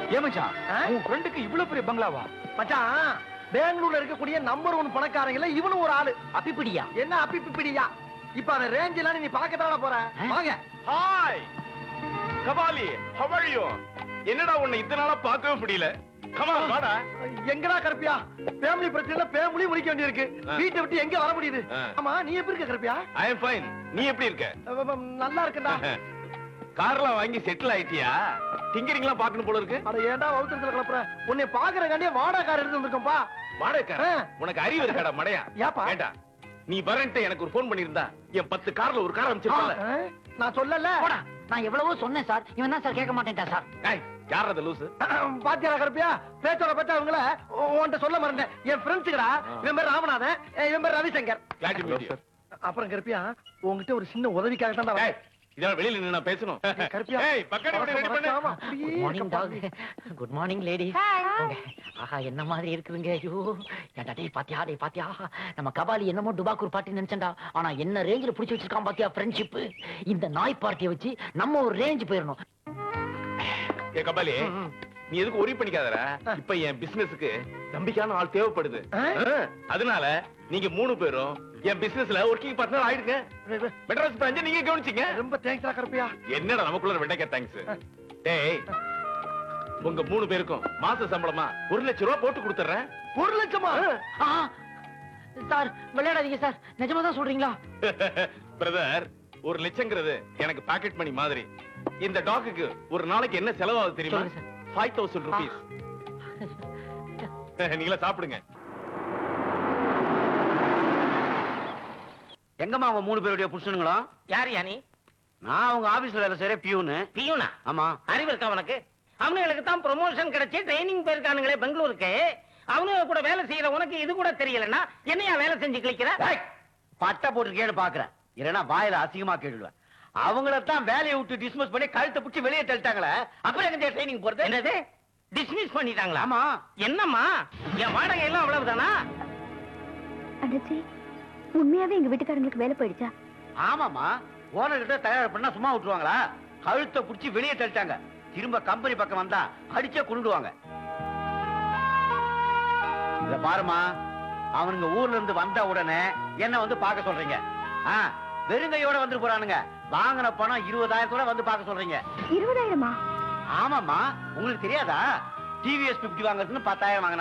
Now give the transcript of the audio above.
ஏமச்சான் ஆ? உன் ஃப்ரெண்டுக்கு இவ்வளவு பெரிய பங்களாவா மச்சான் பெங்களூர்ல இருக்கக்கூடிய நம்பர் ஒன் பணக்காரங்கள இவனும் ஒரு ஆளு அப்பிப்பிடியா என்ன அப்பி பிப்பிடியா இப்ப அந்த ரேஞ்ச் எல்லாம் நீ பார்க்கத்தான போற வாங்க hi Kabali how are you என்னடா உன்னை இத்தனை நாளா பார்க்கவே முடியல கமா வாடா எங்கடா கருப்பியா ஃபேமிலி பிரச்சனை ஃபேமிலி முடிக்க வேண்டியிருக்கு ஆ. வீட்டை விட்டு எங்க வர முடியுது ஆ. ஆமா நீ எப்படி இருக்க கருப்பியா ஐ அம் ஃபைன் நீ எப்படி இருக்க அஹ் அஹ் நல்லா இருக்கேன்டா கார்லாம் வாங்கி செட்டில் ஆயிட்டியா டிங்கரிங்லாம் பார்க்கணும் போல இருக்கு அட ஏன்டா வவுத்தத்துல கிளப்புற உன்னை பாக்குறக்காண்டியே வாடகை கார் எடுத்து வந்திருக்கோம்பா வாடகை ஆ. உனக்கு அறிவு இருக்காடா மடையா ஏப்பா? ஏண்டா நீ வரேன்ட்டு எனக்கு ஒரு ஃபோன் பண்ணிருந்தா என் பத்து கார்ல ஒரு கார் அமைச்சிருப்பல அஹ், நான் சொல்லல போடா நான் எவ்வளவோ சொன்னேன் சார் இவன் தான் சார் கேட்க மாட்டேன்டா சார் ஏய் யார் அது லூசு பாத்தியாரா கருப்பியா பேச்சோட பேச்சா அவங்கள உன்கிட்ட சொல்ல மறந்தேன் என் ஃப்ரெண்ட்ஸுக்கடா இவன் பேர் ராமநாதன் அஹ் இவன் பேர் Ravishankar Glad to meet you. அப்புறம் கருப்பியா உன்கிட்ட ஒரு சின்ன உதவிக்காக தான் ஏய், இதெல்லாம் வெளியில நின்னு நான் பேசணும் கருப்பியா ஏய் பக்கத்துல போய் ரெடி பண்ணு ஆமா, குட் அப்படியே மார்னிங் டாக் கப்பால். குட் மார்னிங் லேடி ஆஹா என்ன மாதிரி இருக்குதுங்க ஐயோ ஏன்டா டேய் பாத்தியா டேய் பாத்தியா நம்ம கபாலி என்னமோ டுபாக்கூர் பார்ட்டி நினைச்சேன்டா ஆனா என்ன ரேஞ்சில புடிச்சு வச்சிருக்கான் பாத்தியா ஃப்ரெண்ட்ஷிப் இந்த நாய் பார்ட்டியை வச்சு நம்ம ஒரு ரேஞ்ச் போயிடணும் ஏ கபாலி நீ எதுக்கு ஒரி பண்ணிக்காதடா இப்ப என் பிசினஸ்க்கு நம்பிக்கையான ஆள் தேவைப்படுது ஆ? ஆ, அதனால நீங்க மூணு பேரும் என் பிசினஸ்ல ஒர்க்கிங் பார்ட்னர் ஆயிடுங்க மெட்ராஸ் பிராஞ்ச நீங்க கவனிச்சீங்க ரொம்ப தேங்க்ஸ்டா கருப்பியா என்னடா நமக்குள்ள வெண்டைக்கா தேங்க்ஸ் டேய் உங்க மூணு பேருக்கும் மாச சம்பளமா ஒரு லட்சம் ரூபாய் போட்டு கொடுத்துறேன் ஒரு லட்சமா ஆ, சார் விளையாடாதீங்க சார் நிஜமா தான் சொல்றீங்களா பிரதர் ஒரு லட்சங்கிறது எனக்கு பாக்கெட் மணி மாதிரி இந்த டாக்குக்கு ஒரு நாளைக்கு என்ன செலவாகுது தெரியுமா சொல்லுங்க சார். ஃபைவ் தௌசண்ட் ருபீஸ் நீங்களா சாப்பிடுங்க எங்கம்மா அவங்க மூணு பேருடைய புருஷனுங்களா யார் யானி நான் அவங்க ஆபீஸ்ல வேலை செய்யற பியூனு பியூனா ஆமா அறிவு இருக்கா உனக்கு அவனுங்களுக்கு தான் ப்ரொமோஷன் கிடைச்சு ட்ரைனிங் போயிருக்கானுங்களே பெங்களூருக்கு அவனுங்க கூட வேலை செய்யற உனக்கு இது கூட தெரியலன்னா என்னையா வேலை செஞ்சு கிளிக்கிற டேய், பட்டை போட்டிருக்கேன்னு பாக்குறேன் இல்லைன்னா வாயில அசிங்கமா கேட்டுடுவேன் அவங்கள தான் வேலையை விட்டு டிஸ்மிஸ் பண்ணி கழுத்தை பிடிச்சி வெளியே தள்ளிட்டாங்களே அப்புறம் எங்க ட்ரைனிங் போறது என்னது டிஸ்மிஸ் பண்ணிட்டாங்களா ஆமா என்னம்மா என் வாடகை எல்லாம் அவ்வளவுதானா அண்ணாச்சி உண்மையாவே எங்க வீட்டுக்காரங்களுக்கு வேலை போயிடுச்சா ஆமாமா ஓனர் கிட்ட தயார் பண்ணா சும்மா விட்டுருவாங்களா கழுத்தை பிடிச்சி வெளியே தள்ளிட்டாங்க திரும்ப கம்பெனி பக்கம் வந்தா அடிச்சே கொண்டுடுவாங்க இத பாருமா அவனுங்க ஊர்ல இருந்து வந்த உடனே என்ன வந்து பார்க்க சொல்றீங்க ஆ, வெறுங்கையோட வந்து போறானுங்க வாங்கின பணம் இருபதாயிரத்தோட வந்து பார்க்க சொல்றீங்க இருபதாயிரமா ஆமாமா உங்களுக்கு தெரியாதா டிவிஎஸ் பிப்டி வாங்குறதுன்னு பத்தாயிரம் வாங்கினாங்க